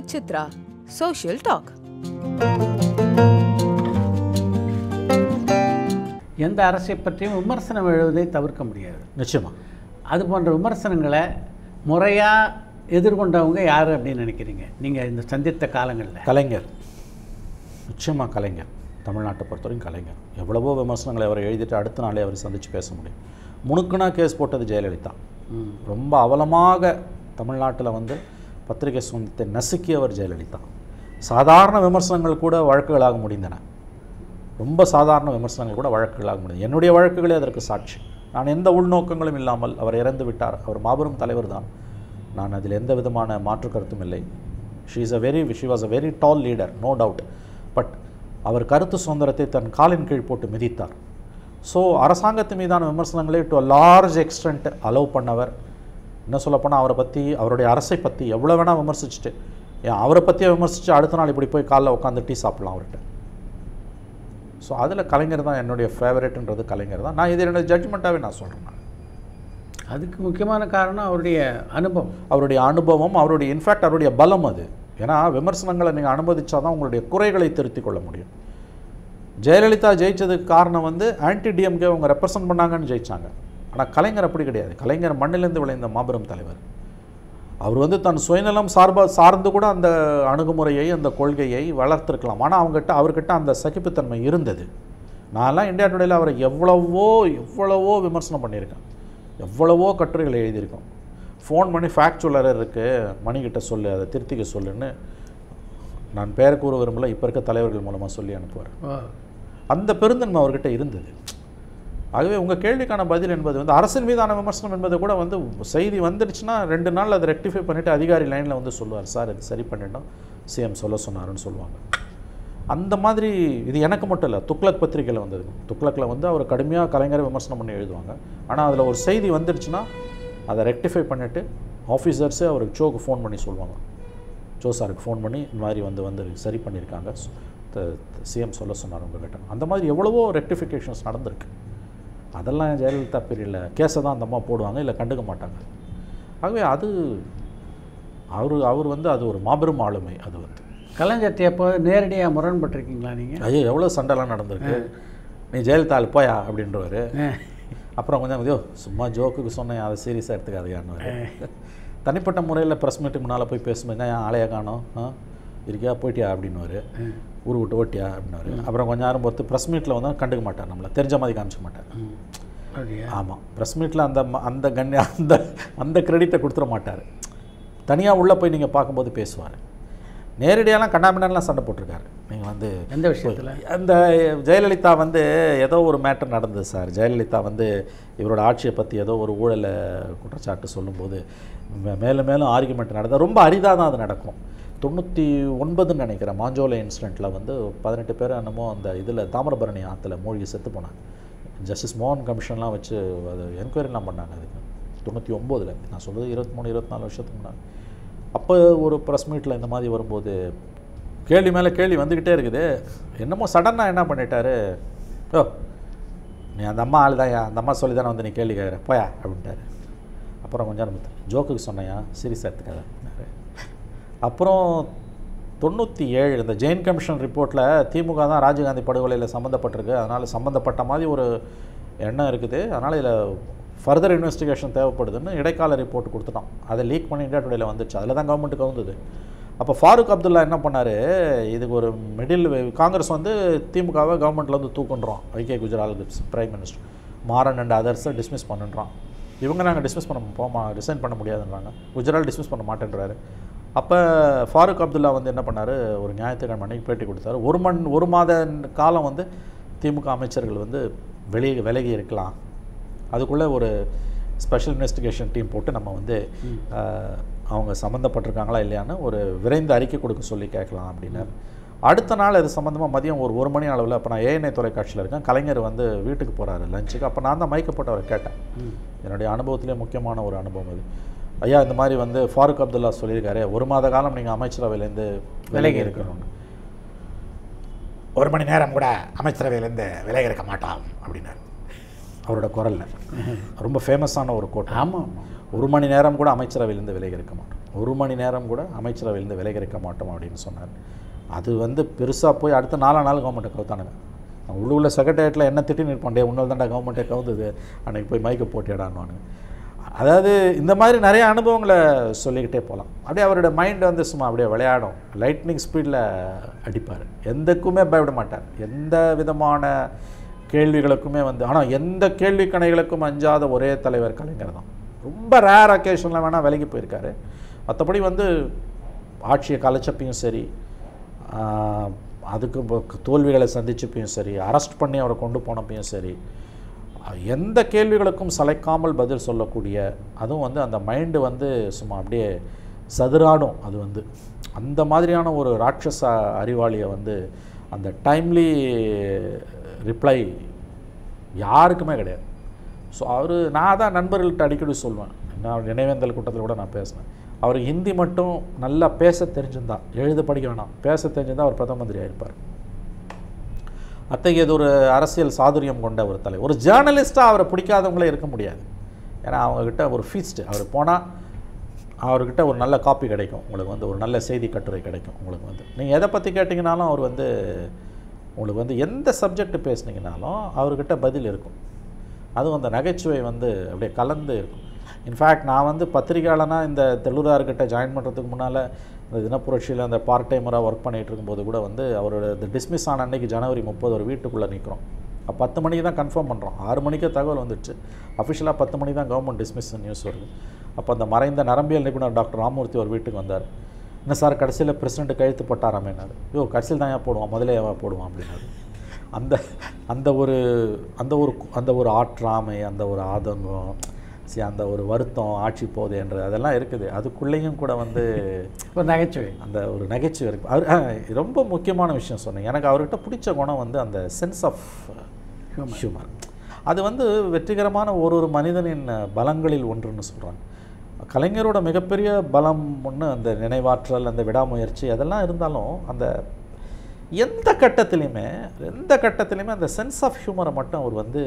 with Chitra. Social Talk. எந்த அரசை பற்றியும் விமர்சனம் எழுவதை தவிர்க்க முடியாது நிச்சயமா அது போன்ற விமர்சனங்களை முறையாக எதிர்கொண்டவங்க யார் அப்படின்னு நினைக்கிறீங்க நீங்கள் இந்த சந்தித்த காலங்களில் கலைஞர் நிச்சயமாக கலைஞர் தமிழ்நாட்டை பொறுத்தவரைக்கும் கலைஞர் எவ்வளவோ விமர்சனங்களை அவர் எழுதிட்டு அடுத்த நாளே அவர் சந்தித்து பேச முடியும் முணுக்குனா கேஸ் போட்டது ஜெயலலிதா ரொம்ப அவலமாக தமிழ்நாட்டில் வந்து பத்திரிகை சுதந்திரத்தை நசுக்கியவர் ஜெயலலிதா சாதாரண விமர்சனங்கள் கூட வழக்குகளாக முடிந்தன ரொம்ப சாதாரண விமர்சனங்கள் கூட வழக்குகளாக முடியும் என்னுடைய வழக்குகளே அதற்கு சாட்சி நான் எந்த உள்நோக்கங்களும் இல்லாமல் அவர் இறந்து விட்டார் அவர் மாபெரும் தலைவர் தான் நான் அதில் எந்த விதமான மாற்று கருத்தும் இல்லை she is a very she was a very tall leader no doubt but அவர் கருத்து சுதந்திரத்தை தன் காலின் கீழ் போட்டு மிதித்தார் ஸோ அரசாங்கத்து மீதான விமர்சனங்களை to a large extent allow பண்ணவர் என்ன சொல்லப்போனால் அவரை பற்றி அவருடைய அரசை பற்றி எவ்வளோ வேணால் விமர்சிச்சுட்டு ஏன் அவரை பற்றியே விமர்சித்து அடுத்த நாள் இப்படி போய் காலைல உட்காந்து டீ சாப்பிடலாம் அவர்கிட்ட ஸோ அதில் கலைஞர் தான் என்னுடைய ஃபேவரட்ன்றது கலைஞர் தான் நான் இது என்னுடைய ஜட்ஜ்மெண்ட்டாகவே நான் சொல்கிறேன் அதுக்கு முக்கியமான காரணம் அவருடைய அனுபவம் அவருடைய அனுபவம் அவருடைய இன்ஃபேக்ட் அவருடைய பலம் அது ஏன்னா விமர்சனங்களை நீங்கள் அனுமதிச்சா தான் உங்களுடைய குறைகளை திருத்திக் கொள்ள முடியும் ஜெயலலிதா ஜெயிச்சதுக்கு காரணம் வந்து ஆன்டி டிஎம்கே அவங்க ரெப்ரசன்ட் பண்ணாங்கன்னு ஜெயிச்சாங்க ஆனால் கலைஞர் அப்படி கிடையாது கலைஞர் மண்ணிலிருந்து விளைந்த மாபெரும் தலைவர் அவர் வந்து தன் சுயநலம் சார்பாக சார்ந்து கூட அந்த அணுகுமுறையை அந்த கொள்கையை வளர்த்துருக்கலாம் ஆனால் அவங்ககிட்ட அவர்கிட்ட அந்த சகிப்புத்தன்மை இருந்தது நான்லாம் இந்தியா டுடேல அவரை எவ்வளவோ எவ்வளவோ விமர்சனம் பண்ணியிருக்கேன் எவ்வளவோ கட்டுரைகள் எழுதியிருக்கோம் ஃபோன் பண்ணி ஃபேக்சுவலர் இருக்குது மணிக்கிட்ட சொல்லு அதை திருத்திக்க சொல்லுன்னு நான் பேர் கூற விரும்பல இப்போ இருக்க தலைவர்கள் மூலமாக சொல்லி அனுப்புவார் அந்த பெருந்தன்மை அவர்கிட்ட இருந்தது ஆகவே உங்கள் கேள்விக்கான பதில் என்பது வந்து அரசின் மீதான விமர்சனம் என்பது கூட வந்து செய்தி வந்துடுச்சுன்னா ரெண்டு நாள் அதை ரெக்டிஃபை பண்ணிவிட்டு அதிகாரி லைனில் வந்து சொல்லுவார் சார் இது சரி பண்ணிட்டோம் சிஎம் சொல்ல சொன்னாருன்னு சொல்லுவாங்க அந்த மாதிரி இது எனக்கு மட்டும் இல்லை துக்ளக் பத்திரிகையில் வந்தது துக்ளக்கில் வந்து அவர் கடுமையாக கலைஞரை விமர்சனம் பண்ணி எழுதுவாங்க ஆனால் அதில் ஒரு செய்தி வந்துடுச்சுன்னா அதை ரெக்டிஃபை பண்ணிவிட்டு ஆஃபீஸர்ஸே அவருக்கு சோக்கு ஃபோன் பண்ணி சொல்லுவாங்க ஜோ சாருக்கு ஃபோன் பண்ணி இந்த மாதிரி வந்து வந்து சரி பண்ணியிருக்காங்க சிஎம் சொல்ல சொன்னார் உங்ககிட்ட அந்த மாதிரி எவ்வளவோ ரெக்டிஃபிகேஷன்ஸ் நடந்திருக்கு அதெல்லாம் ஜெயலலிதா பீரியடில் கேஸை தான் அந்த அம்மா போடுவாங்க இல்லை கண்டுக்க மாட்டாங்க ஆகவே அது அவர் அவர் வந்து அது ஒரு மாபெரும் ஆளுமை அது வந்து கலைஞர்கிட்ட எப்போ நேரடியாக முரண்பட்டிருக்கீங்களா நீங்கள் ஐயோ எவ்வளோ சண்டைலாம் நடந்திருக்கு நீ ஜெயலலிதா ஆள் போயா அப்படின்றவர் அப்புறம் கொஞ்சம் ஐயோ சும்மா ஜோக்குக்கு சொன்னேன் அதை சீரியஸாக எடுத்துக்காதையான்னு தனிப்பட்ட முறையில் ப்ரெஸ் மீட்டுக்கு முன்னால் போய் பேசும்போது ஏன் ஆளைய காணோம் ஆ இருக்கியா போயிட்டியா அப்படின்னுவார் ஊர் விட்டு ஓட்டியா அப்படின்னாரு அப்புறம் கொஞ்ச நேரம் பொறுத்து ப்ரெஸ் மீட்டில் வந்து கண்டுக்க மாட்டார் நம்மளை தெரிஞ்ச மாதிரி காமிச்சிக்க மாட்டார் அப்படியா ஆமாம் ப்ரெஸ் மீட்டில் அந்த ம- அந்த கண்ணிய அந்த அந்த கிரெடிட்டை கொடுத்துட மாட்டார் தனியாக உள்ளே போய் நீங்கள் பார்க்கும்போது பேசுவார் நேரடியாலாம் கண்ணாமினாலாம் சண்டை போட்டிருக்காரு நீங்கள் வந்து எந்த விஷயத்தில் அந்த ஜெயலலிதா வந்து ஏதோ ஒரு மேட்டர் நடந்தது சார் ஜெயலலிதா வந்து இவரோட ஆட்சியை பற்றி ஏதோ ஒரு ஊழலை குற்றச்சாட்டு சொல்லும்போது மே- மேலும் மேலும் ஆர்குமெண்ட் நடந்தது ரொம்ப அரிதாக தான் அது நடக்கும் தொண்ணூற்றி ஒன்பதுன்னு நினைக்கிறேன் மாஞ்சோலை இன்சிடெண்ட்டில் வந்து பதினெட்டு பேர் என்னமோ அந்த இதில் தாமிரபரணி ஆற்றுல மூழ்கி செத்து போனாங்க ஜஸ்டிஸ் மோகன் கமிஷன்லாம் வச்சு அது என்கொயரிலாம் பண்ணாங்க அதுக்கு தொண்ணூற்றி ஒம்போதில் நான் சொல்கிறது இருபத்தி மூணு இருபத்தி நாலு வருஷத்துக்கு முன்னாடி அப்போ ஒரு ப்ரெஸ் மீட்டில் இந்த மாதிரி வரும்போது கேள்வி மேலே கேள்வி வந்துக்கிட்டே இருக்குது என்னமோ சடனாக என்ன பண்ணிட்டாரு ஓ நீ அந்த அம்மா ஆள் தான் அந்த அம்மா சொல்லி தானே வந்து நீ கேள்வி கேட்குற போயா அப்படின்ட்டாரு அப்புறம் கொஞ்சம் நேரம் பார்த்து, ஜோக்குக்கு சொன்னையா சீரியஸாக எடுத்துக்காத அப்படின்னாரு அப்புறம் தொண்ணூற்றி ஏழு இந்த ஜெயின் கமிஷன் ரிப்போர்ட்டில் திமுக தான் ராஜீவ்காந்தி படுகொலையில் சம்மந்தப்பட்டிருக்கு அதனால் சம்மந்தப்பட்ட மாதிரி ஒரு எண்ணம் இருக்குது அதனால் இதில் ஃபர்தர் இன்வெஸ்டிகேஷன் தேவைப்படுதுன்னு இடைக்கால ரிப்போர்ட் கொடுத்துட்டோம் அதை லீக் பண்ணி இந்தியா டுடேல வந்துச்சு அதில் தான் கவர்மெண்ட்டுக்கு வந்தது அப்போ ஃபாரூக் அப்துல்லா என்ன பண்ணார் இதுக்கு ஒரு மிடில் காங்கிரஸ் வந்து திமுகவை கவர்மெண்ட்டில் வந்து தூக்குன்றோம் IK Gujral prime minister Maran and அதர்ஸை டிஸ்மிஸ் பண்ணுன்றோம் இவங்க நாங்கள் டிஸ்மிஸ் பண்ண போமா ரிசைன் பண்ண முடியாதுன்றாங்க குஜரால் டிஸ்மிஸ் பண்ண மாட்டேன்றாரு அப்போ ஃபாரூக் அப்துல்லா வந்து என்ன பண்ணார் ஒரு ஞாயிற்றுக்கிழமை அன்னைக்கு பேட்டி கொடுத்தாரு ஒரு மண் ஒரு மாத காலம் வந்து திமுக அமைச்சர்கள் வந்து வெளியே விலகி இருக்கலாம் அதுக்குள்ளே ஒரு ஸ்பெஷல் இன்வெஸ்டிகேஷன் டீம் போட்டு நம்ம வந்து அஹ், அவங்க சம்மந்தப்பட்டிருக்காங்களா இல்லையான்னு ஒரு விரைந்து அறிக்கை கொடுக்க சொல்லி கேட்கலாம் அப்படின்னாரு அடுத்த நாள் இது சம்மந்தமாக மதியம் ஒரு ஒரு மணி அளவில் அப்போ நான் ஏஎன்ஐ தொலைக்காட்சியில் இருக்கேன் கலைஞர் வந்து வீட்டுக்கு போகிறாரு லஞ்சுக்கு அப்போ நான் தான் மைக்க போட்டு அவரை கேட்டேன் என்னுடைய அனுபவத்திலே முக்கியமான ஒரு அனுபவம் அது ஐயா இந்த மாதிரி வந்து ஃபாரூக் அப்துல்லா சொல்லியிருக்காரு ஒரு மாத காலம் நீங்கள் அமைச்சரவையிலேருந்து விலகி இருக்கணும்னு ஒரு மணி நேரம் கூட அமைச்சரவையிலேருந்து விலகி இருக்க மாட்டான் அப்படின்னாரு அவரோட குரலில் ரொம்ப ஃபேமஸான ஒரு கோட்டை ஆமாம் ஆமாம் ஒரு மணி நேரம் கூட அமைச்சரவையிலேருந்து விலகி இருக்க மாட்டோம் ஒரு மணி நேரம் கூட அமைச்சரவையிலேருந்து விலகிருக்க மாட்டோம் அப்படின்னு சொன்னார் அது வந்து பெருசாக போய் அடுத்த நாலா நாள் கவர்மெண்ட்டை கவுத்தானுங்க உள்ள உள்ள செக்ரட்டேரியட்டில் என்ன திட்டி நிற்பாண்டே உன்னால் தாண்டா கவர்மெண்ட்டே கவுந்தது அன்னைக்கு போய் மைக்கை போட்டிடான்னு அதாவது இந்த மாதிரி நிறைய அனுபவங்களை சொல்லிக்கிட்டே போகலாம் அப்படியே அவரோட மைண்ட் வந்து சும்மா அப்படியே விளையாடும் லைட்னிங் ஸ்பீடில் அடிப்பார் எந்தக்குமே பயப்பட மாட்டார் எந்த விதமான கேள்விகளுக்குமே வந்து ஆனால் எந்த கேள்வி கணைகளுக்கும் அஞ்சாத ஒரே தலைவர் கலைஞர் தான் ரொம்ப ரேர் அக்கேஷனில் வேணால் விலகி போயிருக்காரு மற்றபடி வந்து ஆட்சியை கலைச்சப்பையும் சரி ஆஹ், அதுக்கு ப- தோல்விகளை சந்திச்சப்பையும் சரி அரெஸ்ட் பண்ணி அவரை கொண்டு போனப்பையும் சரி எந்த கேள்விகளுக்கும் சளைக்காமல் பதில் சொல்லக்கூடிய அதுவும் வந்து அந்த மைண்டு வந்து சும்மா அப்படியே சதுராடும் அது வந்து அந்த மாதிரியான ஒரு ராட்சச அறிவாளியை வந்து அந்த டைம்லி ரிப்ளை யாருக்குமே கிடையாது ஸோ அவர் நான் தான் நண்பர்கள்ட்ட அடிக்கடி சொல்லுவேன் நான் நினைவேந்தல் கூட்டத்தில் கூட நான் பேசினேன் அவர் ஹிந்தி மட்டும் நல்லா பேச தெரிஞ்சிருந்தா எழுத படிக்க வேணாம் பேச தெரிஞ்சிருந்தா அவர் பிரதம மந்திரி ஆயிருப்பார் அத்தகையது ஒரு அரசியல் சாதுரியம் கொண்ட ஒரு தலை ஒரு ஜேர்னலிஸ்ட்டாக அவரை பிடிக்காதவங்களே இருக்க முடியாது ஏன்னா அவங்கக்கிட்ட ஒரு ஃபீஸ்ட் அவர் போனால் அவர்கிட்ட ஒரு நல்ல காப்பி கிடைக்கும் உங்களுக்கு வந்து ஒரு நல்ல செய்தி கட்டுரை கிடைக்கும் உங்களுக்கு வந்து நீங்கள் எதை பற்றி கேட்டிங்கனாலும் அவர் வந்து உங்களுக்கு வந்து எந்த சப்ஜெக்ட் பேசுனீங்கனாலும் அவர்கிட்ட பதில் இருக்கும் அதுவும் அந்த நகைச்சுவை வந்து அப்படியே கலந்து இருக்கும் இன்ஃபேக்ட் நான் வந்து பத்திரிகையாளனா இந்த தெல்லூரார்கிட்ட ஜாயின் பண்ணுறதுக்கு முன்னால் இந்த தினப்புரட்சியில் அந்த பார்ட் டைமராக ஒர்க் பண்ணிகிட்டு இருக்கும்போது கூட வந்து அவரோட இந்த டிஸ்மிஸ் ஆன அன்னைக்கு ஜனவரி முப்பது ஒரு வீட்டுக்குள்ளே நிற்கிறோம் அப்போ பத்து மணிக்கு தான் கன்ஃபார்ம் பண்ணுறோம் ஆறு மணிக்கே தகவல் வந்துடுச்சு அஃபிஷியலாக பத்து மணிக்கு தான் கவர்மெண்ட் டிஸ்மிஸ் நியூஸ் வருது அப்போ அந்த மறைந்த நரம்பியல் நிபுணர் டாக்டர் ராமூர்த்தி ஒரு வீட்டுக்கு வந்தார் என்ன சார் கடைசியில் பிரசிடென்ட் கழுத்து போட்டாராமேனாரு ஐயோ கடைசியில் தான் ஏன் போடுவான் முதல்ல ஏன் போடுவான் அப்படின்னாரு அந்த அந்த ஒரு அந்த ஒரு அந்த ஒரு ஆற்றாமை அந்த ஒரு ஆதங்கம் சரி அந்த ஒரு வருத்தம் ஆட்சி போதேன்றது அதெல்லாம் இருக்குது அதுக்குள்ளேயும் கூட வந்து ஒரு நகைச்சுவை அந்த ஒரு நகைச்சுவை இருக்கு அவர் ஆ, ரொம்ப முக்கியமான விஷயம் சொன்னீங்க எனக்கு அவர்கிட்ட பிடிச்ச குணம் வந்து அந்த சென்ஸ் ஆஃப் ஹியூமர் அது வந்து வெற்றிகரமான ஒரு ஒரு மனிதனின் பலங்களில் ஒன்றுன்னு சொல்கிறாங்க கலைஞரோட மிகப்பெரிய பலம் ஒன்று அந்த நினைவாற்றல் அந்த விடாமுயற்சி அதெல்லாம் இருந்தாலும் அந்த எந்த கட்டத்துலையுமே எந்த கட்டத்துலையுமே அந்த சென்ஸ் ஆஃப் ஹியூமரை மட்டும் அவர் வந்து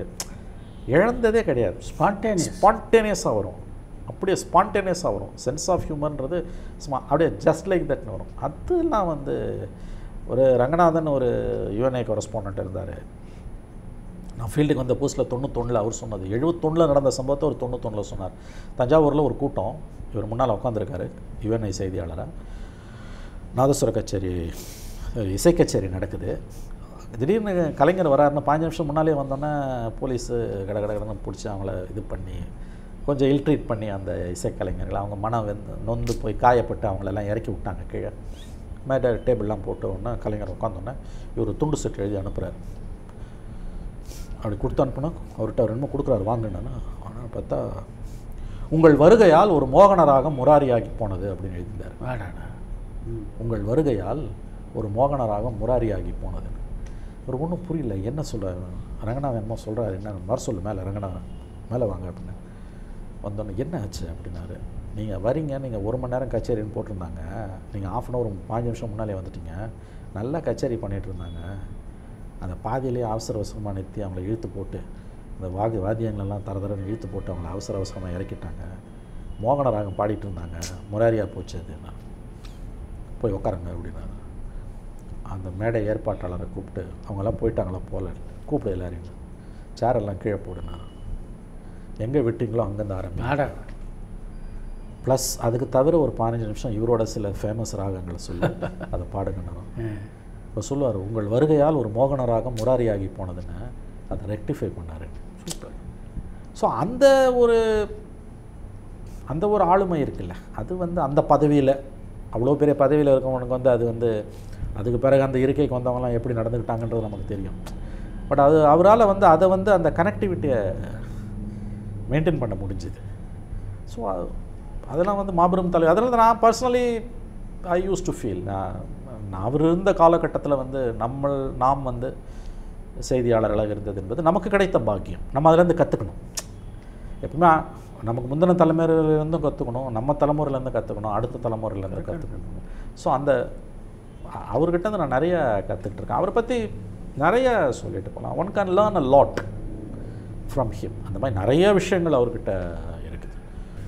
இழந்ததே கிடையாது ஸ்பான்டேனியஸ் ஸ்பான்டேனியஸாக வரும் அப்படியே ஸ்பான்டேனியஸாக வரும் சென்ஸ் ஆஃப் ஹியூமர்ன்றது சும்மா அப்படியே ஜஸ்ட் லைக் தட்னு வரும் அதெல்லாம் வந்து ஒரு ரங்கநாதன் ஒரு யுஎன்ஐ கொரஸ்பாண்ட் இருந்தார் நான் ஃபீல்டுக்கு வந்த புதுசில் தொண்ணூத்தொன்னில் அவர் சொன்னது எழுபத்தொன்னில் நடந்த சம்பவத்தை ஒரு தொண்ணூத்தொன்னில் சொன்னார் தஞ்சாவூரில் ஒரு கூட்டம் இவர் முன்னால் உட்காந்துருக்காரு யுஎன்ஐ செய்தியாளராக நாதஸ்வர கச்சேரி அஹ், இசை கச்சேரி நடக்குது திடீர்னு கலைஞர் வராருன்னு பாஞ்சு நிமிஷம் முன்னாலே வந்தோன்னே போலீஸு கட கட கடன்னு பிடிச்சி அவங்கள இது பண்ணி கொஞ்சம் இல்ட்ரீட் பண்ணி அந்த இசைக்கலைஞர்களை அவங்க மனம் வெந்து நொந்து போய் காயப்பட்டு அவங்களெல்லாம் இறக்கி விட்டாங்க கீழே மேலே டேபிள்லாம் போட்ட உடனே கலைஞர் உட்காந்தோன்னே இவர் துண்டு செட்டு எழுதி அனுப்புகிறார் அப்படி கொடுத்து அனுப்புனா அவர்கிட்ட அவர் என்னமோ கொடுக்குறாரு வாங்கினா ஆனால் பார்த்தா உங்கள் வருகையால் ஒரு மோகனராகம் முராரியாகி போனது அப்படின்னு எழுதியிருந்தார் வாடாடா ம் உங்கள் வருகையால் ஒரு மோகனராகம் முராரியாகி போனது ஒரு ஒன்றும் புரியல என்ன சொல்கிறார் ரங்கநாதன் என்னமோ சொல்கிறாரு என்ன வர சொல்லு மேலே ரங்கநாதன் மேலே வாங்க அப்படின்னு வந்தோன்னே என்ன ஆச்சு அப்படின்னாரு நீங்கள் வரீங்க நீங்கள் ஒரு மணி நேரம் கச்சேரின்னு போட்டிருந்தாங்க நீங்கள் ஆஃப் அன் ஹவர் பாஞ்சு நிமிஷம் முன்னாலே வந்துட்டீங்க நல்லா கச்சேரி பண்ணிகிட்டு இருந்தாங்க அந்த பாதியிலேயே அவசர அவசரமாக நிறுத்தி அவங்கள இழுத்து போட்டு அந்த வாதி வாத்தியங்களெல்லாம் தர தரன்னு இழுத்து போட்டு அவங்கள அவசர அவசரமாக இறக்கிட்டாங்க மோகன ராகம் பாடிட்டு இருந்தாங்க முராரியா போச்சு அதுன்னா போய் உட்காருங்க அப்படின்னாரு அந்த மேடை ஏற்பாட்டாளரை கூப்பிட்டு அவங்கெல்லாம் போயிட்டாங்களா போல கூப்பிடு எல்லாரையும் சேரெல்லாம் கீழே போடுனாரு எங்கே விட்டீங்களோ அங்கேருந்து ஆரம்பி வாடா ப்ளஸ் அதுக்கு தவிர ஒரு பதினஞ்சு நிமிஷம் இவரோட சில ஃபேமஸ் ராகங்களை சொல்லி அதை பாடுங்கன்னு இப்போ சொல்லுவார் உங்கள் வருகையால் ஒரு மோகன ராகம் முராரியாகி போனதுன்னு அதை ரெக்டிஃபை பண்ணார் சூப்பர் ஸோ அந்த ஒரு அந்த ஒரு ஆளுமை இருக்குல்ல அது வந்து அந்த பதவியில் அவ்வளோ பெரிய பதவியில் இருக்கவனுக்கு வந்து அது வந்து அதுக்கு பிறகு அந்த இருக்கைக்கு வந்தவங்கலாம் எப்படி நடந்துக்கிட்டாங்கன்றது நமக்கு தெரியும் பட் அது அவரால் வந்து அதை வந்து அந்த கனெக்டிவிட்டியை மெயின்டைன் பண்ண முடிஞ்சுது ஸோ அதெல்லாம் வந்து மாபெரும் தலை அதனால தான் நான் personally I use to feel நான் நான் அவர் இருந்த காலகட்டத்தில் வந்து நம்ம நாம் வந்து செய்தியாளர்களாக இருந்தது என்பது நமக்கு கிடைத்த பாக்கியம் நம்ம அதிலேருந்து கற்றுக்கணும் எப்பவுமே நமக்கு முந்தின தலைமுறையிலேருந்தும் கற்றுக்கணும் நம்ம தலைமுறையிலேருந்து கற்றுக்கணும் அடுத்த தலைமுறையிலேருந்து கற்றுக்கணும் ஸோ அந்த அ- அவர்கிட்ட இருந்து நான் நிறைய கற்றுக்கிட்டு இருக்கேன் அவரை பற்றி நிறைய சொல்லிட்டு போகலாம் one can learn a lot from him அந்த மாதிரி நிறைய விஷயங்கள் அவர்கிட்ட இருக்குது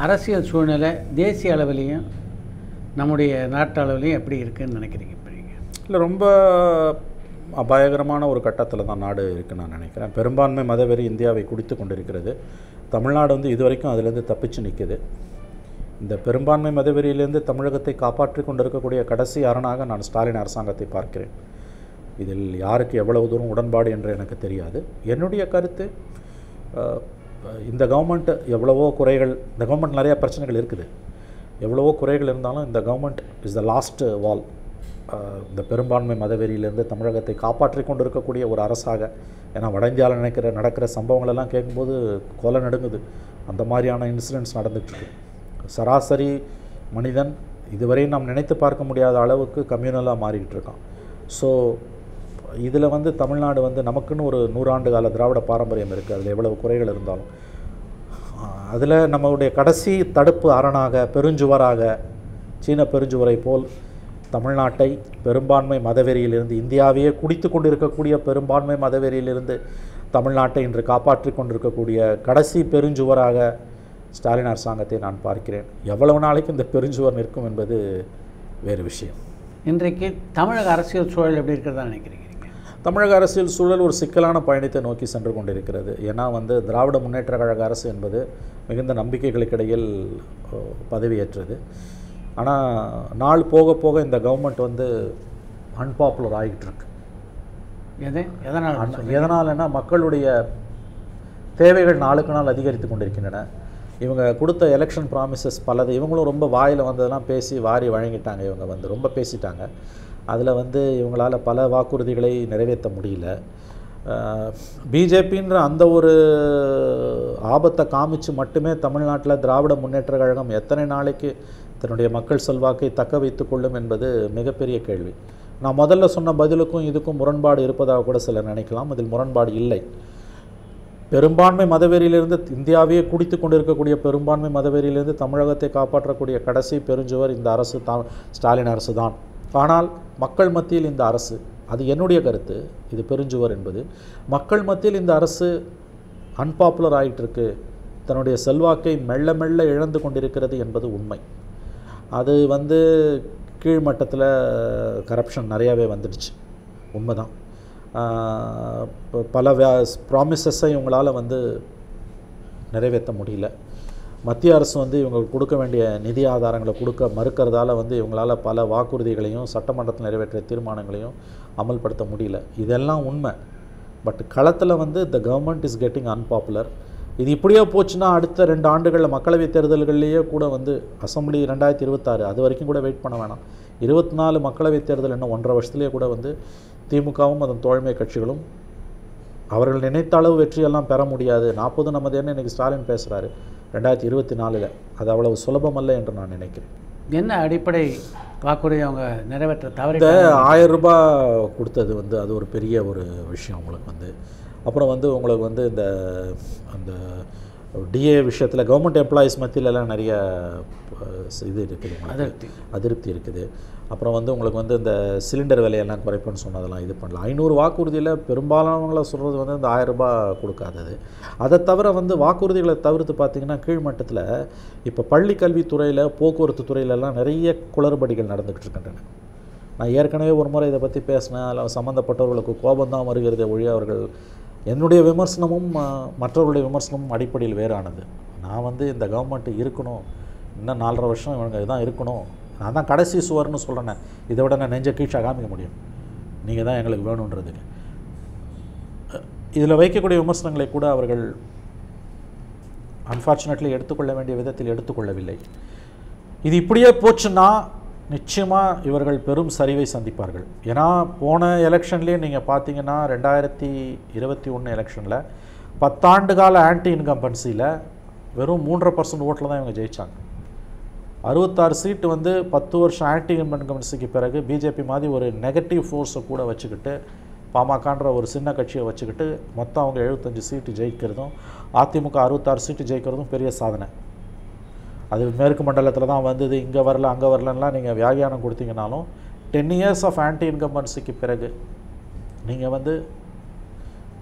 அரசியல் சூழ்நிலை தேசிய அளவிலையும் நம்முடைய நாட்டு அளவிலையும் எப்படி இருக்குன்னு நினைக்கிறீங்க இப்போ நீங்கள் இல்லை ரொம்ப அபாயகரமான ஒரு கட்டத்தில் தான் நாடு இருக்குன்னு நான் நினைக்கிறேன் பெரும்பான்மை மதவெறி இந்தியாவை குடித்து கொண்டிருக்கிறது தமிழ்நாடு வந்து இதுவரைக்கும் அதிலேருந்து தப்பிச்சு நிற்குது இந்த பெரும்பான்மை மதவெறியிலேருந்து தமிழகத்தை காப்பாற்றி கொண்டிருக்கக்கூடிய கடைசி அரணாக நான் ஸ்டாலின் அரசாங்கத்தை பார்க்கிறேன் இதில் யாருக்கு எவ்வளவு தூரம் உடன்பாடு என்று எனக்கு தெரியாது என்னுடைய கருத்து அஹ், இந்த கவர்மெண்ட் எவ்வளவோ குறைகள் இந்த கவர்மெண்ட் நிறைய பிரச்சனைகள் இருக்குது எவ்வளவோ குறைகள் இருந்தாலும் இந்த government is the last wall இந்த பெரும்பான்மை மதவெறியிலிருந்து தமிழகத்தை காப்பாற்றி கொண்டிருக்கக்கூடிய ஒரு அரசாக ஏன்னா வட இந்தியாவில் நினைக்கிற நடக்கிற சம்பவங்கள் எல்லாம் கேட்கும்போது கொலை நடுங்குது அந்த மாதிரியான இன்சிடென்ட்ஸ் நடந்துகிட்ருக்கு சராசரி மனிதன் இதுவரை நாம் நினைத்து பார்க்க முடியாத அளவுக்கு கம்யூனலாக மாறிக்கிட்டு இருக்கான் ஸோ இதில் வந்து தமிழ்நாடு வந்து நமக்குன்னு ஒரு நூறாண்டு கால திராவிட பாரம்பரியம் இருக்குது அதில் எவ்வளவு குறைகள் இருந்தாலும் அதில் நம்மளுடைய கடைசி தடுப்பு அரணாக பெருஞ்சுவராக சீன பெருஞ்சுவரை போல் தமிழ்நாட்டை பெரும்பான்மை மதவெறியிலிருந்து இந்தியாவையே குடித்து கொண்டிருக்கக்கூடிய பெரும்பான்மை மதவெறியிலிருந்து தமிழ்நாட்டை இன்று காப்பாற்றி கொண்டிருக்கக்கூடிய கடைசி பெருஞ்சுவராக ஸ்டாலின் அரசாங்கத்தை நான் பார்க்கிறேன் எவ்வளவு நாளைக்கு இந்த பெருஞ்சுவர் நிற்கும் என்பது வேறு விஷயம் இன்றைக்கு தமிழக அரசியல் சூழல் எப்படி இருக்கிறதா நினைக்கிறீங்க நீங்க? தமிழக அரசியல் சூழல் ஒரு சிக்கலான பயணத்தை நோக்கி சென்று கொண்டிருக்கிறது ஏன்னா வந்து திராவிட முன்னேற்ற கழக அரசு என்பது மிகுந்த நம்பிக்கைகளுக்கிடையில் அஹ், பதவியேற்றது ஆனால் நாள் போக போக இந்த கவர்மெண்ட் வந்து அன்பாப்புலர் ஆகிட்டு இருக்கு எது எதனால் அன்- எதனாலன்னா மக்களுடைய தேவைகள் நாளுக்கு நாள் அதிகரித்து கொண்டிருக்கின்றன இவங்க கொடுத்த எலெக்ஷன் ப்ராமிசஸ் பலது இவங்களும் ரொம்ப வாயில் வந்ததெல்லாம் பேசி வாரி வழங்கிட்டாங்க இவங்க வந்து ரொம்ப பேசிட்டாங்க அதில் வந்து இவங்களால் பல வாக்குறுதிகளை நிறைவேற்ற முடியல பிஜேபின்ற அந்த ஒரு ஆபத்தை காமிச்சு மட்டுமே தமிழ்நாட்டில் திராவிட முன்னேற்ற கழகம் எத்தனை நாளைக்கு தன்னுடைய மக்கள் செல்வாக்கை தக்க வைத்துக் கொள்ளும் என்பது மிகப்பெரிய கேள்வி நான் முதல்ல சொன்ன பதிலுக்கும் இதுக்கும் முரண்பாடு இருப்பதாக கூட சிலர் நினைக்கலாம் அதில் முரண்பாடு இல்லை பெரும்பான்மை மதவெறியிலிருந்து இந்தியாவையே குடித்து கொண்டிருக்கக்கூடிய பெரும்பான்மை மதவெறியிலிருந்து தமிழகத்தை காப்பாற்றக்கூடிய கடைசி பெருஞ்சுவர் இந்த அரசு தான் ஸ்டாலின் அரசு தான் ஆனால் மக்கள் மத்தியில் இந்த அரசு அது என்னுடைய கருத்து இது பெருஞ்சுவர் என்பது மக்கள் மத்தியில் இந்த அரசு அன்பாப்புலர் ஆகிட்டு இருக்கு தன்னுடைய செல்வாக்கை மெல்ல மெல்ல இழந்து கொண்டிருக்கிறது என்பது உண்மை அது வந்து கீழ்மட்டத்தில் கரப்ஷன் நிறையாவே வந்துடுச்சு உண்மைதான் ஆஹ் ப- பல ப்ராமிசஸை இவங்களால் வந்து நிறைவேற்ற முடியல மத்திய அரசு வந்து இவங்களுக்கு கொடுக்க வேண்டிய நிதி ஆதாரங்களை கொடுக்க மறுக்கிறதால வந்து இவங்களால் பல வாக்குறுதிகளையும் சட்டமன்றத்தில் நிறைவேற்றிய தீர்மானங்களையும் அமல்படுத்த முடியல இதெல்லாம் உண்மை பட் களத்தில் வந்து the government is getting unpopular இது இப்படியே போச்சுன்னா அடுத்த ரெண்டு ஆண்டுகளில் மக்களவைத் தேர்தல்கள்லேயே கூட வந்து அசம்பிளி ரெண்டாயிரத்தி இருபத்தாறு அது வரைக்கும் கூட வெயிட் பண்ண வேணாம் இருபத்தி நாலு மக்களவைத் தேர்தல் இன்னும் ஒன்றரை வருஷத்துலேயே கூட வந்து திமுகவும் அதன் தோழமை கட்சிகளும் அவர்கள் நினைத்த அளவு வெற்றியெல்லாம் பெற முடியாது நாற்பது நமதேன்னு இன்னைக்கு ஸ்டாலின் பேசுகிறாரு ரெண்டாயிரத்தி இருபத்தி நாலில் அது அவ்வளவு சுலபமல்ல என்று நான் நினைக்கிறேன் என்ன அடிப்படை வாக்குறுதி அவங்க நிறைவேற்ற தவறி இந்த ஆயிரம் ரூபாய் கொடுத்தது வந்து அது ஒரு பெரிய ஒரு விஷயம் உங்களுக்கு வந்து அப்புறம் வந்து உங்களுக்கு வந்து இந்த அந்த டிஏ விஷயத்தில் கவர்மெண்ட் எம்ப்ளாயீஸ் மத்தியிலலாம் நிறைய அஹ், இது இருக்குது உங்களுக்கு. அதிருப்தி. அதிருப்தி இருக்குது அப்புறம் வந்து உங்களுக்கு வந்து இந்த சிலிண்டர் விலையெல்லாம் குறைப்புன்னு சொன்னதெல்லாம் இது பண்ணலாம் ஐநூறு வாக்குறுதியில் பெரும்பாலானவங்களை சொல்கிறது வந்து இந்த ஆயிரம் ரூபாய் கொடுக்காதது அதை தவிர வந்து வாக்குறுதிகளை தவிர்த்து பார்த்தீங்கன்னா கீழ்மட்டத்தில் இப்போ பள்ளி கல்வித்துறையில் போக்குவரத்து துறையிலெல்லாம் நிறைய குளறுபடிகள் நடந்துக்கிட்டு இருக்கின்றன நான் ஏற்கனவே ஒரு முறை இதை பற்றி பேசினேன் அதில் சம்மந்தப்பட்டவர்களுக்கு கோபம்தான் வருகிறதே ஒழிய அவர்கள் என்னுடைய விமர்சனமும் அஹ், மற்றவர்களுடைய விமர்சனமும் அடிப்படையில் வேறானது நான் வந்து இந்த கவர்மெண்ட் இருக்கணும் இன்னும் நாலரை வருஷம் இவங்க இதான் இருக்கணும் நான் தான் கடைசி சுவர்னு சொல்கிறேனே இதை விட நான் நெஞ்ச கீழ்ச்சா காமிக்க முடியும் நீங்கள் தான் எங்களுக்கு வேணுன்றதுக்கு இதில் வைக்கக்கூடிய விமர்சனங்களை கூட அவர்கள் அன்ஃபார்ச்சுனேட்லி எடுத்துக்கொள்ள வேண்டிய விதத்தில் எடுத்துக்கொள்ளவில்லை இது இப்படியே போச்சுன்னா நிச்சயமாக இவர்கள் பெரும் சரிவை சந்திப்பார்கள் ஏன்னா போன எலெக்ஷன்லேயே நீங்கள் பார்த்தீங்கன்னா ரெண்டாயிரத்தி இருபத்தி ஒன்று எலெக்ஷனில் பத்தாண்டு கால ஆன்டி இன்கம்பன்சியில் வெறும் மூன்றரை பர்சன்ட் ஓட்டில் தான் இவங்க ஜெயிச்சாங்க அறுபத்தாறு சீட்டு வந்து பத்து வருஷம் ஆன்டி இன்கம்பன்சிக்கு பிறகு பிஜேபி மாதிரி ஒரு நெகட்டிவ் ஃபோர்ஸை கூட வச்சுக்கிட்டு பாமகன்ற ஒரு சின்ன கட்சியை வச்சுக்கிட்டு மொத்தம் அவங்க எழுபத்தஞ்சு சீட்டு ஜெயிக்கிறதும் அதிமுக அறுபத்தாறு சீட்டு ஜெயிக்கிறதும் பெரிய சாதனை அது மேற்கு மண்டலத்தில் தான் வந்தது இங்கே வரல அங்கே வரலன்னுலாம் நீங்கள் வியாகியானம் கொடுத்தீங்கனாலும் டென் இயர்ஸ் ஆஃப் ஆன்டி இன்கம்பன்சிக்கு பிறகு நீங்கள் வந்து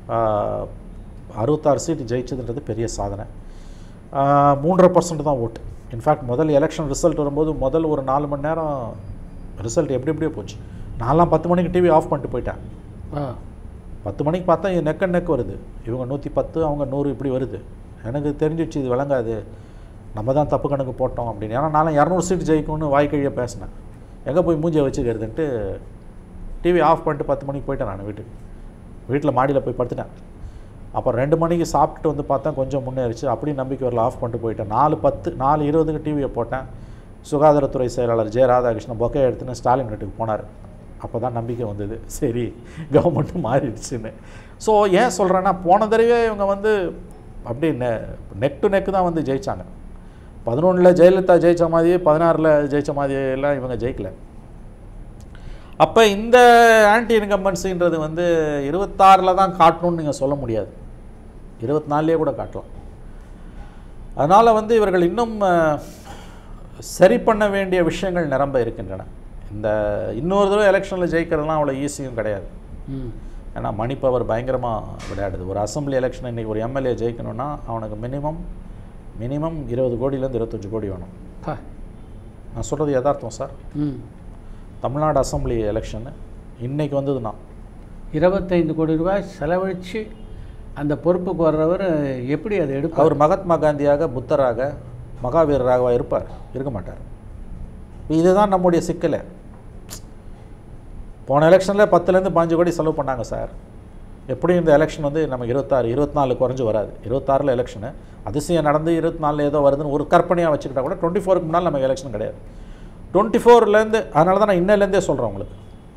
அறுபத்தாறு சீட்டு ஜெயிச்சதுன்றது பெரிய சாதனை ஆஹ், மூன்றரை பர்சன்ட் தான் ஓட்டு இன்ஃபேக்ட் முதல் எலெக்ஷன் ரிசல்ட் வரும்போது முதல் ஒரு நாலு மணி நேரம் ரிசல்ட் எப்படி எப்படியோ போச்சு நான்லாம் பத்து மணிக்கு டிவி ஆஃப் பண்ணிட்டு போயிட்டேன் ஆ பத்து மணிக்கு பார்த்தா இது நெக் அண்ட் நெக் வருது இவங்க நூற்றி பத்து அவங்க நூறு இப்படி வருது எனக்கு தெரிஞ்சிச்சு இது விளங்காது நம்ம தான் தப்பு கணக்கு போட்டோம் அப்படின்னு ஏன்னா நான் இரநூறு சீட் ஜெயிக்கும்னு வாய்க்கழியாக பேசினேன் எங்கே போய் மூஞ்சியை வச்சுக்கிறதுன்ட்டு டிவி ஆஃப் பண்ணிட்டு பத்து மணிக்கு போயிட்டேன் நான் வீட்டுக்கு வீட்டில் மாடியில் போய் படுத்துட்டேன் அப்புறம் ரெண்டு மணிக்கு சாப்பிட்டுட்டு வந்து பார்த்தா கொஞ்சம் முன்னேறிச்சு அப்படி நம்பிக்கை வரல ஆஃப் பண்ணிட்டு போயிட்டேன் நாலு பத்து நாலு இருபதுக்கு டிவியை போட்டேன் சுகாதாரத்துறை செயலாளர் ஜெய ராதாகிருஷ்ணன் பொக்கை எடுத்துன்னு ஸ்டாலின் வீட்டுக்கு போனார் அப்போ தான் நம்பிக்கை வந்தது சரி கவர்மெண்ட்டும் மாறிடுச்சுன்னு ஸோ ஏன் சொல்கிறேன்னா போன தடவை இவங்க வந்து அப்படி நெ நெக் டு நெக் தான் வந்து ஜெயிச்சாங்க பதினொன்றில் ஜெயலலிதா ஜெயிச்ச மாதிரியே பதினாறில் ஜெயிச்ச மாதிரியெல்லாம் இவங்க ஜெயிக்கல அப்போ இந்த ஆன்டி இன்கம்பன்சின்றது வந்து இருபத்தாறில் தான் காட்டணும்னு நீங்கள் சொல்ல முடியாது இருபத்தி நாலுலேயே கூட காட்டலாம் அதனால் வந்து இவர்கள் இன்னும் அஹ், சரி பண்ண வேண்டிய விஷயங்கள் நிரம்ப இருக்கின்றன இந்த இன்னொரு தடவை எலெக்ஷனில் ஜெயிக்கிறதுலாம் அவ்வளோ ஈஸியும் கிடையாது ம் ஏன்னா மணி பவர் பயங்கரமாக விளையாடுது ஒரு அசம்பிளி எலெக்ஷன் இன்றைக்கி ஒரு எம்எல்ஏ ஜெயிக்கணும்னா அவனுக்கு மினிமம் மினிமம் இருபது கோடியிலேருந்து இருபத்தஞ்சு கோடி வேணும் பா நான் சொல்கிறது யதார்த்தம் சார் ம் தமிழ்நாடு அசம்பிளி எலெக்ஷனு இன்னைக்கு வந்ததுன்னா இருபத்தைந்து கோடி ரூபாய் செலவழித்து அந்த பொறுப்புக்கு வர்றவர் எப்படி அதை எடுப்பார் அவர் மகாத்மா காந்தியாக புத்தராக மகாவீரராகவா இருப்பார் இருக்க மாட்டார் இதுதான் நம்முடைய சிக்கலே போன எலெக்ஷனில் பத்துலேருந்து பாஞ்சு கோடி செலவு பண்ணாங்க சார் எப்படி இந்த எலெக்ஷன் வந்து நமக்கு இருபத்தாறு இருபத்தி நாலு குறைஞ்சு வராது இருபத்தாறில் எலெக்ஷனு அதிசயம் நடந்து இருபத்தி நாலில் ஏதோ வருதுன்னு ஒரு கற்பனையாக வச்சுக்கிட்டா கூட டுவெண்ட்டி ஃபோருக்கு முன்னால் நமக்கு எலெக்ஷன் கிடையாது டுவெண்ட்டி ஃபோர்லேருந்து அதனால தான் நான் இன்னிலேருந்தே சொல்கிறேன் உங்களுக்கு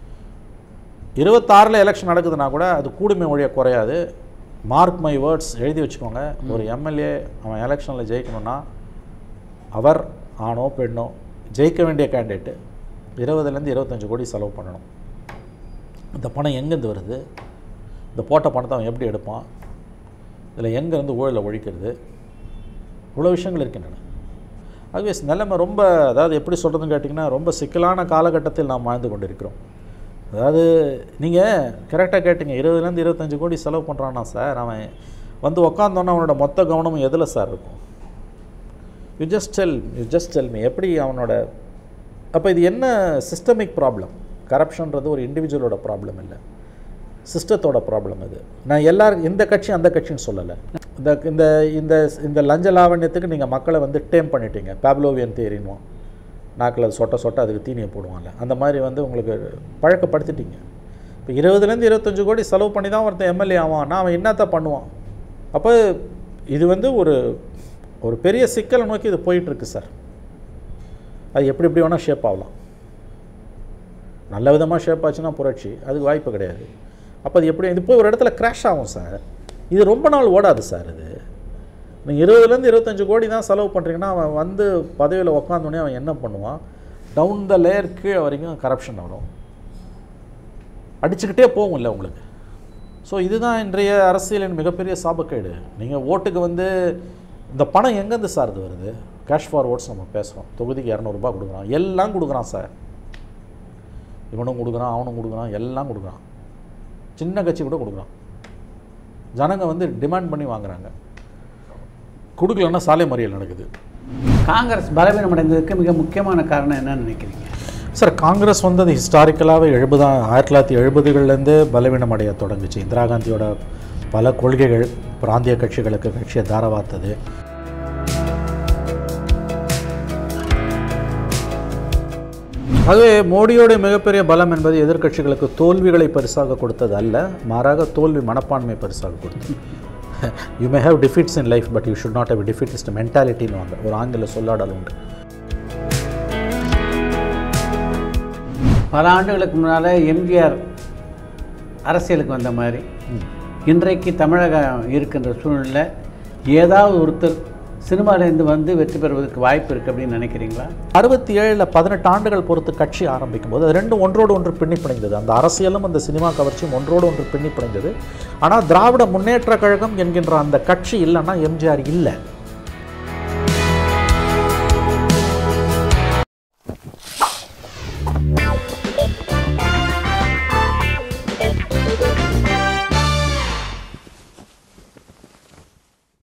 இருபத்தாறில் எலெக்ஷன் நடக்குதுன்னா கூட அது கூடுமை ஒழிய குறையாது மார்க் மை வேர்ட்ஸ் எழுதி வச்சுக்கோங்க ஒரு எம்எல்ஏ அவன் எலெக்ஷனில் ஜெயிக்கணும்னா அவர் ஆணோ பெண்ணோ ஜெயிக்க வேண்டிய கேண்டிடேட்டு இருபதுலேருந்து இருபத்தஞ்சு கோடி செலவு பண்ணணும் இந்த பணம் எங்கேருந்து வருது இந்த போட்ட பணத்தை அவன் எப்படி எடுப்பான் இதில் எங்கேருந்து ஊழலை ஒழிக்கிறது இவ்வளோ விஷயங்கள் இருக்கின்றன ஆகவே நிலைமை ரொம்ப அதாவது எப்படி சொல்கிறதுன்னு கேட்டிங்கன்னா ரொம்ப சிக்கலான காலகட்டத்தில் நாம் வாழ்ந்து கொண்டிருக்கிறோம் அதாவது நீங்கள் கரெக்டாக கேட்டிங்க இருபதுலேருந்து இருபத்தஞ்சு கோடி செலவு பண்ணுறான்னா சார் அவன் வந்து உக்காந்தோன்னே அவனோட மொத்த கவனமும் எதில் சார் இருக்கும் you just tell you just tell me எப்படி அவனோட அப்போ இது என்ன சிஸ்டமிக் ப்ராப்ளம் கரப்ஷன்றது ஒரு இண்டிவிஜுவலோட ப்ராப்ளம் இல்லை சிஸ்டத்தோட ப்ராப்ளம் இது நான் எல்லாரும் இந்த கட்சி அந்த கட்சின்னு சொல்லலை இந்த இந்த இந்த இந்த லஞ்ச லாவண்யத்துக்கு நீங்கள் மக்களை வந்து டேம் பண்ணிட்டீங்க பேப்லோவியன் தேரின்வான் நாக்கில் அது சொட்ட சொட்ட அதுக்கு தீனியை போடுவான்ல அந்த மாதிரி வந்து உங்களுக்கு பழக்கப்படுத்திட்டீங்க இப்போ இருபதுலேருந்து இருபத்தஞ்சு கோடி செலவு பண்ணி தான் ஒருத்தன் எம்எல்ஏ ஆவான்னா அவன் என்னத்த பண்ணுவான் அப்போ இது வந்து ஒரு ஒரு பெரிய சிக்கலை நோக்கி இது போயிட்டுருக்கு சார் அது எப்படி எப்படி வேணால் ஷேப் ஆகலாம் நல்ல விதமாக ஷேப் ஆச்சுன்னா புரட்சி அதுக்கு வாய்ப்பு கிடையாது அப்போ அது எப்படி இது போய் ஒரு இடத்துல கிராஷ் ஆகும் சார் இது ரொம்ப நாள் ஓடாது சார் இது நீங்கள் இருபதுலேருந்து இருபத்தஞ்சு கோடி தான் செலவு பண்ணுறீங்கன்னா அவன் வந்து பதவியில் உக்காந்தோடனே அவன் என்ன பண்ணுவான் டவுன் த லேயர் கீழே வரைக்கும் கரப்ஷன் வரும் அடிச்சுக்கிட்டே போகும்ல உங்களுக்கு ஸோ இதுதான் இன்றைய அரசியலின் மிகப்பெரிய சாபக்கேடு நீங்கள் ஓட்டுக்கு வந்து இந்த பணம் எங்கேருந்து சார் இது வருது கேஷ் ஃபார் ஓட்ஸ் நம்ம பேசுகிறோம் தொகுதிக்கு இரநூறுபா கொடுக்குறான் எல்லாம் கொடுக்குறான் சார் இவனும் கொடுக்குறான் அவனும் கொடுக்குறான் எல்லாம் கொடுக்குறான் சின்ன கட்சி கூட கொடுக்குறான் ஜனங்க வந்து டிமாண்ட் பண்ணி வாங்குறாங்க கொடுக்கலன்னா சாலை மறியல் நடக்குது காங்கிரஸ் பலவீனமடைந்ததுக்கு மிக முக்கியமான காரணம் என்னன்னு நினைக்கிறீங்க சார் காங்கிரஸ் வந்து அது ஹிஸ்டாரிக்கலாகவே எழுபதா ஆயிரத்தி தொள்ளாயிரத்தி எழுபதுகள்லேருந்து பலவீனமடைய தொடங்குச்சு இந்திரா காந்தியோட பல கொள்கைகள் பிராந்திய கட்சிகளுக்கு கட்சியை தாரவாத்தது ஆகவே மோடியோட மிகப்பெரிய பலம் என்பது எதிர்க்கட்சிகளுக்கு தோல்விகளை பரிசாக கொடுத்தது அல்ல மாறாக தோல்வி மனப்பான்மை பரிசாக கொடுத்தது you may have defeats in life but you should not have defeatist மென்டாலிட்டின்னு வாங்க ஒரு ஆங்கில சொல்லாடல் உண்டு பல ஆண்டுகளுக்கு முன்னால் எம்ஜிஆர் அரசியலுக்கு வந்த மாதிரி இன்றைக்கு தமிழகம் இருக்கின்ற சூழ்நிலை ஏதாவது ஒருத்தர் சினிமாலேருந்து வந்து வெற்றி பெறுவதற்கு வாய்ப்பு இருக்குது அப்படின்னு நினைக்கிறீங்களா அறுபத்தி ஏழில் பதினெட்டு ஆண்டுகள் பொறுத்து கட்சி ஆரம்பிக்கும் போது அது ரெண்டும் ஒன்றோடு ஒன்று பின்னி பிணைந்தது அந்த அரசியலும் அந்த சினிமா கவர்ச்சியும் ஒன்றோடு ஒன்று பின்னி பிணைந்தது ஆனால் திராவிட முன்னேற்ற கழகம் என்கின்ற அந்த கட்சி இல்லைன்னா எம்ஜிஆர் இல்லை